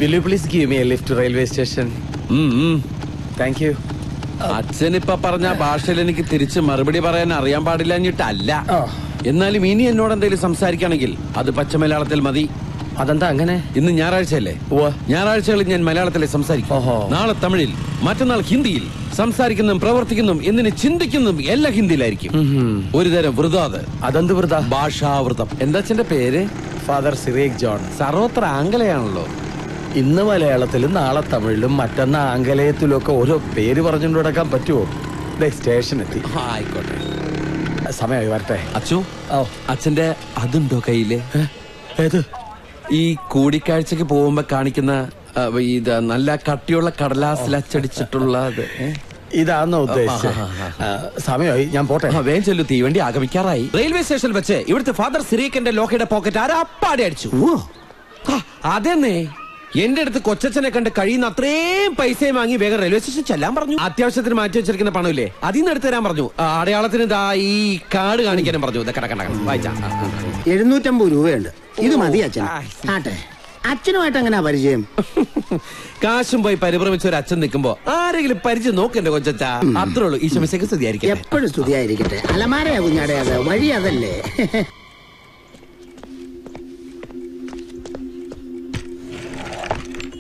Will you please give me a lift railway station thank you അച്ഛനിപ്പ പറഞ്ഞ ഭാഷയിൽ എനിക്ക് തിരിച്ച് മറുപടി പറയാൻ അറിയാൻ പാടില്ല ആ. എന്നാലും ഇനി എന്നോട് എന്തെങ്കിലും സംസാരിക്കുകയാണെങ്കിൽ അത് പച്ച മലയാളത്തിൽ മതി അതെന്താ അങ്ങനെ ഇന്ന് ഞായറാഴ്ചയല്ലേ ഉവ്വ. ഞായറാഴ്ചകളിൽ ഞാൻ മലയാളത്തിലെ സംസാരിക്കും ഓഹോ. നാളെ തമിഴിൽ മറ്റന്നാൾ ഹിന്ദിയിൽ സംസാരിക്കുന്നതും പ്രവർത്തിക്കുന്നതും എന്തിന് ചിന്തിക്കുന്നതും എല്ലാം ഹിന്ദിയിലായിരിക്കും ഒരു തരം വൃതാത് അതെന്ത് വൃത ഭാഷാവൃതം എന്താ അച്ഛന്റെ പേര് ഫാദർ സിറേഖ് ജോൺ സർവത്ര ആംഗലയാണല്ലോ ഇന്ന് മലയാളത്തിലും നാളെ തമിഴിലും മറ്റന്നാ ആംഗലേയത്തിലും ഒക്കെ ഓരോ പേര് പറഞ്ഞുകൊണ്ട് നടക്കാൻ പറ്റുമോ ദേ സ്റ്റേഷൻ എത്തി ആ, ആയിക്കോട്ടെ സമയമായി വരട്ടെ അച്ചു ഓ അച്ഛന്റെ അതുണ്ടോ കയ്യില് ഏത് ഈ കൂടിക്കാഴ്ചക്ക് പോകുമ്പോ കാണിക്കുന്ന ആ, ഇത് നല്ല കട്ടിയുള്ള കടലാസിൽ അച്ചടിച്ചിട്ടുള്ള അത് ഏ? ഇതാന്നോ ഉദ്ദേശിച്ചത് ആ, സമയമായി ഞാൻ പോട്ടെ ആ, വേഗം ചെല്ലു തീവണ്ടി ആഗമിക്കാറായി റെയിൽവേ സ്റ്റേഷനിൽ വെച്ച് ഇവിടുത്തെ ഫാദർ സിറീഖന്റെ ലോക്കയുടെ പോക്കറ്റ് ആരാ അപ്പാടെ അടിച്ചു ആ, അതെന്നേ എന്റെ അടുത്ത് കൊച്ചച്ഛനെ കണ്ട് കഴിയുന്ന അത്രയും പൈസയും വാങ്ങി വേഗം റെയിൽവേ സ്റ്റേഷൻ ചെല്ലാൻ പറഞ്ഞു അത്യാവശ്യത്തിന് മാറ്റി വെച്ചിരിക്കുന്ന പണമില്ലേ അതിൽ നിന്ന് എടുത്തു തരാൻ പറഞ്ഞു ആ, അടയാളത്തിന് ഇതാ ഈ കാർഡ് കാണിക്കാനും പറഞ്ഞു ഇതാ കട കട കട. വായിച്ചാ ആ, ആ, ആ. എഴുന്നൂറ്റമ്പത് രൂപയുണ്ട് ഇത് മതി അച്ഛൻ ആട്ടെ അച്ഛനുമായിട്ട് എങ്ങനെയാ പരിചയം കാശും പോയി പരിഭ്രമിച്ച ഒരു അച്ഛൻ നിൽക്കുമ്പോ ആരെങ്കിലും പരിചയം നോക്കണ്ടേ കൊച്ചച്ച അത്രേ ഉള്ളൂ ഈ ശമിശയ്ക്ക് സ്തുതിയായിരിക്കും എപ്പോഴും സ്തുതിയായിരിക്കട്ടെ അലമാരയാ കുഞ്ഞാടെ അത് വഴി അതല്ലേ